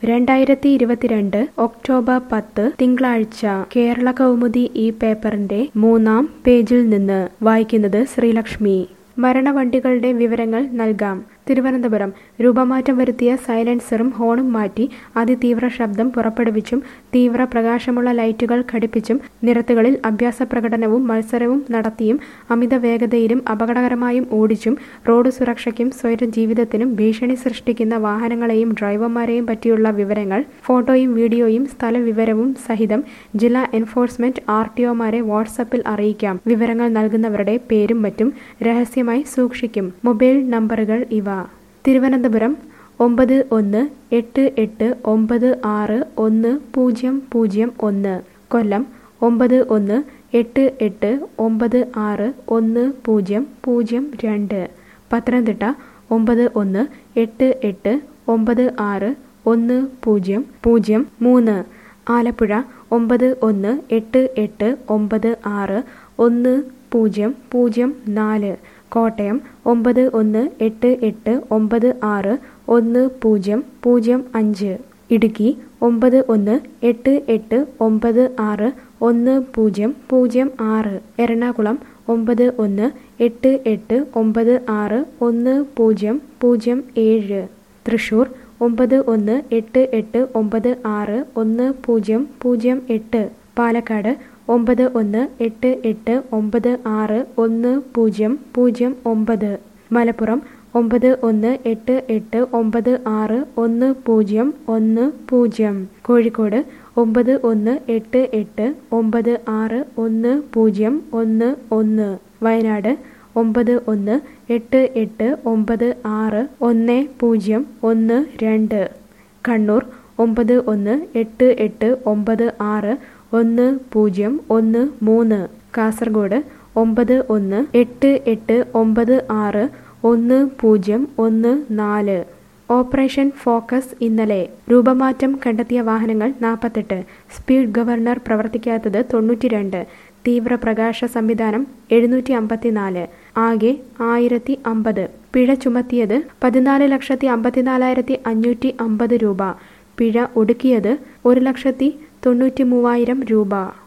രണ്ടായിരത്തി ഇരുപത്തിരണ്ട് ഒക്ടോബർ പത്ത് തിങ്കളാഴ്ച കേരള കൗമുദി ഈ പേപ്പറിന്റെ മൂന്നാം പേജിൽ നിന്ന് വായിക്കുന്നത് ശ്രീലക്ഷ്മി മരണവണ്ടികളുടെ വിവരങ്ങൾ നൽകാം തിരുവനന്തപുരം രൂപമാറ്റം വരുത്തിയ സൈലൻസറും ഹോണും മാറ്റി അതിതീവ്ര ശബ്ദം പുറപ്പെടുവിച്ചും തീവ്ര പ്രകാശമുള്ള ലൈറ്റുകൾ ഘടിപ്പിച്ചും നിരത്തുകളിൽ അഭ്യാസ പ്രകടനവും മത്സരവും നടത്തിയും അമിത വേഗതയിലും അപകടകരമായും ഓടിച്ചും റോഡ് സുരക്ഷയ്ക്കും സ്വൈര ജീവിതത്തിനും ഭീഷണി സൃഷ്ടിക്കുന്ന വാഹനങ്ങളെയും ഡ്രൈവർമാരെയും പറ്റിയുള്ള വിവരങ്ങൾ ഫോട്ടോയും വീഡിയോയും സ്ഥലവിവരവും സഹിതം ജില്ലാ എൻഫോഴ്സ്മെന്റ് ആർ ടി ഒമാരെ വാട്സപ്പിൽ അറിയിക്കാം വിവരങ്ങൾ നൽകുന്നവരുടെ പേരും മറ്റും രഹസ്യമായി സൂക്ഷിക്കും മൊബൈൽ നമ്പറുകൾ ഇവ തിരുവനന്തപുരം ഒമ്പത് ഒന്ന് എട്ട് എട്ട് ഒമ്പത് ആറ് ഒന്ന് പൂജ്യം പൂജ്യം ഒന്ന് കൊല്ലം ഒമ്പത് ഒന്ന് എട്ട് എട്ട് ഒമ്പത് ആറ് ഒന്ന് പൂജ്യം പൂജ്യം രണ്ട് പത്തനംതിട്ട ഒമ്പത് ഒന്ന് എട്ട് എട്ട് ഒമ്പത് ആറ് ഒന്ന് പൂജ്യം പൂജ്യം മൂന്ന് ആലപ്പുഴ ഒമ്പത് ഒന്ന് എട്ട് എട്ട് ഒമ്പത് ആറ് ഒന്ന് പൂജ്യം പൂജ്യം നാല് കോട്ടയം ഒമ്പത് ഒന്ന് എട്ട് എട്ട് ഒമ്പത് ആറ് ഒന്ന് പൂജ്യം പൂജ്യം അഞ്ച് ഇടുക്കി ഒമ്പത് ഒന്ന് എട്ട് എട്ട് ഒമ്പത് ആറ് ഒന്ന് പൂജ്യം പൂജ്യം ആറ് എറണാകുളം ഒമ്പത് ഒന്ന് എട്ട് എട്ട് ഒമ്പത് ആറ് ഒന്ന് പൂജ്യം പൂജ്യം ഏഴ് തൃശൂർ ഒമ്പത് ഒന്ന് എട്ട് എട്ട് ഒമ്പത് ആറ് ഒന്ന് പൂജ്യം പൂജ്യം എട്ട് പാലക്കാട് ഒമ്പത് ഒന്ന് എട്ട് എട്ട് ഒമ്പത് ആറ് ഒന്ന് പൂജ്യം പൂജ്യം ഒമ്പത് മലപ്പുറം ഒമ്പത് ഒന്ന് എട്ട് എട്ട് ഒമ്പത് ആറ് ഒന്ന് പൂജ്യം ഒന്ന് പൂജ്യം കോഴിക്കോട് ഒമ്പത് ഒന്ന് എട്ട് എട്ട് ഒമ്പത് ആറ് ഒന്ന് പൂജ്യം ഒന്ന് ഒന്ന് വയനാട് ഒമ്പത് ഒന്ന് എട്ട് എട്ട് ഒമ്പത് ആറ് ഒന്ന് പൂജ്യം ഒന്ന് രണ്ട് കണ്ണൂർ ഒമ്പത് ഒന്ന് എട്ട് എട്ട് ഒമ്പത് ആറ് ഒന്ന് പൂജ്യം ഒന്ന് മൂന്ന് കാസർഗോഡ് ഒമ്പത് ഒന്ന് എട്ട് എട്ട് ഒമ്പത് ആറ് ഒന്ന് പൂജ്യം ഒന്ന് നാല് ഓപ്പറേഷൻ ഫോക്കസ് ഇന്നലെ രൂപമാറ്റം കണ്ടെത്തിയ വാഹനങ്ങൾ നാൽപ്പത്തെട്ട് സ്പീഡ് ഗവർണർ പ്രവർത്തിക്കാത്തത് തൊണ്ണൂറ്റിരണ്ട് തീവ്ര പ്രകാശ സംവിധാനം എഴുന്നൂറ്റി അമ്പത്തിനാല് ആകെ ആയിരത്തി അമ്പത് പിഴ ചുമത്തിയത് പതിനാല് ലക്ഷത്തി അമ്പത്തിനാലായിരത്തി അഞ്ഞൂറ്റി അമ്പത് രൂപ പിഴ ഒടുക്കിയത് ഒരു ലക്ഷത്തി തൊണ്ണൂറ്റി മൂവായിരം രൂപ